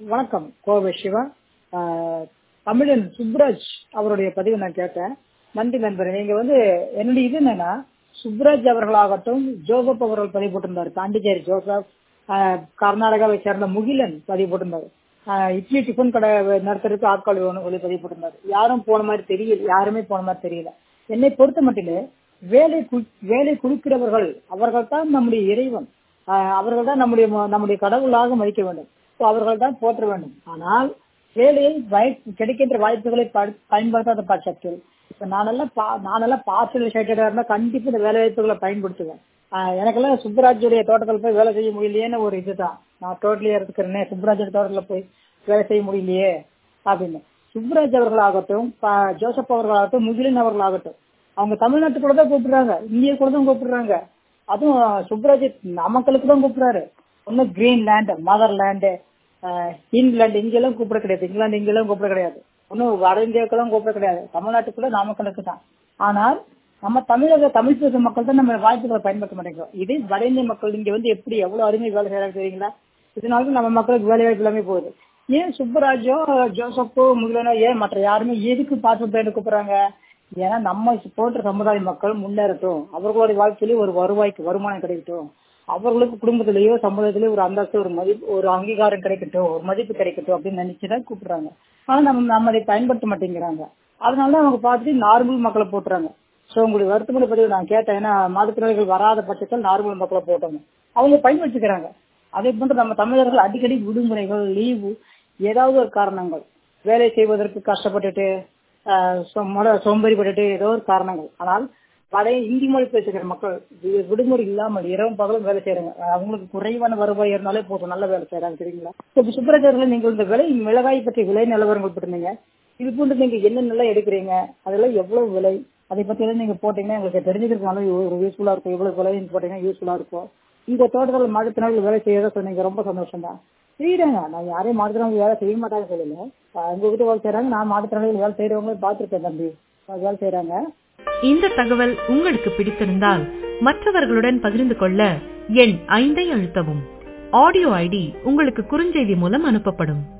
வணக்கம் கோவை சிவா ஆஹ் தமிழன் சுப்ராஜ் அவருடைய பதிவை நான் கேட்டேன் நன்றி நண்பர் நீங்க வந்து என்னுடைய இது என்னன்னா சுப்ராஜ் அவர்களாகட்டும் ஜோசப் அவர்கள் பதிவு போட்டிருந்தாரு பாண்டிச்சேரி ஜோசப் ஆஹ் கர்நாடகாவை சேர்ந்த முகிலன் பதிவு போட்டிருந்தாரு ஆஹ் இட்லி டிஃபன் கடை நடத்துறதுக்கு ஆட்கள் வேணும் சொல்லி பதிவு போட்டிருந்தாரு யாரும் போன மாதிரி தெரியல யாருமே போன மாதிரி தெரியல என்னை பொறுத்த மட்டிலே வேலை கு- வேலை குளிக்கிறவர்கள் அவர்கள் தான் நம்முடைய இறைவன் ஆஹ் அவர்கள் தான் நம்முடைய ம- நம்முடைய கடவுளாக மதிக்க வேண்டும் So அவர்கள் தான் போற்ற வேண்டும் ஆனால் வேலையில் வாய்- கிடைக்கின்ற வாய்ப்புகளை ப- பயன்படுத்தாத பட்சத்தில் இப்ப நானெல்லாம் பா- நானெல்லாம் பார்சல் ரிலேட்டடா இருந்தா கண்டிப்பா இந்த வேலை வாய்ப்புகளை பயன்படுத்துவேன் ஆஹ் எனக்கெல்லாம் சுப்பராஜுடைய தோட்டத்தில் போய் வேலை செய்ய முடியலையேன்னு ஒரு இதுதான் நான் டோட்டலியா இருக்கிறேனே சுப்பராஜோட தோட்டத்தில் போய் வேலை செய்ய முடியலையே அப்படின்னு சுப்ராஜ் அவர்களாகட்டும் ப- ஜோசப் அவர்களாகட்டும் முகிலின் அவர்களாகட்டும் அவங்க தமிழ்நாட்டுக்குள்ள தான் கூப்பிடுறாங்க இந்திய கூட தான் கூப்பிடுறாங்க அதுவும் சுப்ராஜ் நமக்களுக்கு தான் கூப்பிடுறாரு ஒன்னும் கிரீன் லேண்ட் மதர் லேண்டு இங்கிலாந்து இங்கெல்லாம் கூப்பிட கிடையாது இங்கிலாந்து இங்கெல்லாம் கூப்பிட கிடையாது ஒன்னும் வட இந்தியாவுக்கெல்லாம் கூப்பிட கிடையாது தமிழ்நாட்டுக்குள்ள நாமக்கலுக்கு தான் ஆனால் நம்ம தமிழக தமிழ் பேசும் மக்கள் தான் நம்ம வாய்ப்புகளை பயன்படுத்த மாட்டேங்கிறோம் இதே வட இந்திய மக்கள் இங்க வந்து எப்படி எவ்வளவு அருமை வேலை செய்யறாங்க தெரியுங்களா இதனால நம்ம மக்களுக்கு வேலை வாய்ப்பு எல்லாமே போகுது ஏன் சுப்பராஜோ ஜோசப்போ முகிலனோ ஏன் மற்ற யாருமே எதுக்கு பாஸ்போர்ட் பேண்ட் கூப்பிடுறாங்க ஏன்னா நம்ம போன்ற சமுதாய மக்கள் முன்னேறட்டும் அவர்களுடைய வாழ்க்கையிலே ஒரு வருவாய்க்கு வருமானம் கிடைக்கட்டும் அவர்களுக்கு குடும்பத்திலேயோ சமுதாயத்திலேயோ ஒரு அந்தஸ்து ஒரு மதிப்பு ஒரு அங்கீகாரம் கிடைக்கட்டும் ஒரு மதிப்பு கிடைக்கட்டும் அப்படின்னு நினைச்சுதான் கூப்பிடுறாங்க ஆனா நம்ம நம்ம அதை பயன்படுத்த மாட்டேங்கிறாங்க அதனால அவங்க பார்த்துட்டு நார்மல் மக்களை போட்டுறாங்க சோ உங்களுடைய வருத்தமான பதிவு நான் கேட்டேன் ஏன்னா மாற்றுத்திறனாளிகள் வராத பட்சத்தில் நார்மல் மக்களை போட்டாங்க அவங்க பயன்படுத்திக்கிறாங்க அதே போன்று நம்ம தமிழர்கள் அடிக்கடி விடுமுறைகள் லீவு ஏதாவது ஒரு காரணங்கள் வேலை செய்வதற்கு கஷ்டப்பட்டுட்டு ஆஹ் சொ- சோம்பேறிப்பட்டுட்டு ஏதோ ஒரு காரணங்கள் ஆனால் வட இந்தி மொழி பேசுகிற மக்கள் வி- விடுமுறை இல்லாமல் இரவும் பகலும் வேலை செய்யறாங்க அவங்களுக்கு குறைவான வருவாய் இருந்தாலே போதும் நல்ல வேலை செய்யறாங்க தெரியுங்களா இப்ப சுப்பராஜர்கள் நீங்கள் இந்த விலை மிளகாய் பற்றி விலை நிலவரங்கள் போட்டிருந்தீங்க இது போன்று நீங்க என்ன நல்லா எடுக்கிறீங்க அதெல்லாம் எவ்வளவு விலை அதை பத்தி எல்லாம் நீங்க போட்டீங்கன்னா எங்களுக்கு தெரிஞ்சுக்கிறதுனால ஒரு யூஸ்ஃபுல்லா இருக்கும் எவ்வளவு விலை போட்டீங்கன்னா யூஸ்ஃபுல்லா இருக்கும் இந்த தோட்டத்தில் மாற்றுத்திறனாளிகள் வேலை செய்யறத சொன்னீங்க ரொம்ப சந்தோஷம் தான் செய்யறாங்க நான் யாரையும் மாற்றுத்திறனாளிகள் வேலை செய்ய மாட்டாங்க சொல்லல உங்ககிட்ட வேலை செய்யறாங்க நான் மாற்றுத்திறனாளிகள் வேலை செய்யறவங்களே பார்த்திருக்கேன் தம்பி அவங்க வேலை செய்யறாங்க இந்த தகவல் உங்களுக்கு பிடித்திருந்தால் மற்றவர்களுடன் பகிர்ந்து கொள்ள எண் ஐந்தை அழுத்தவும் ஆடியோ ஐடி உங்களுக்கு குறுஞ்செய்தி மூலம் அனுப்பப்படும்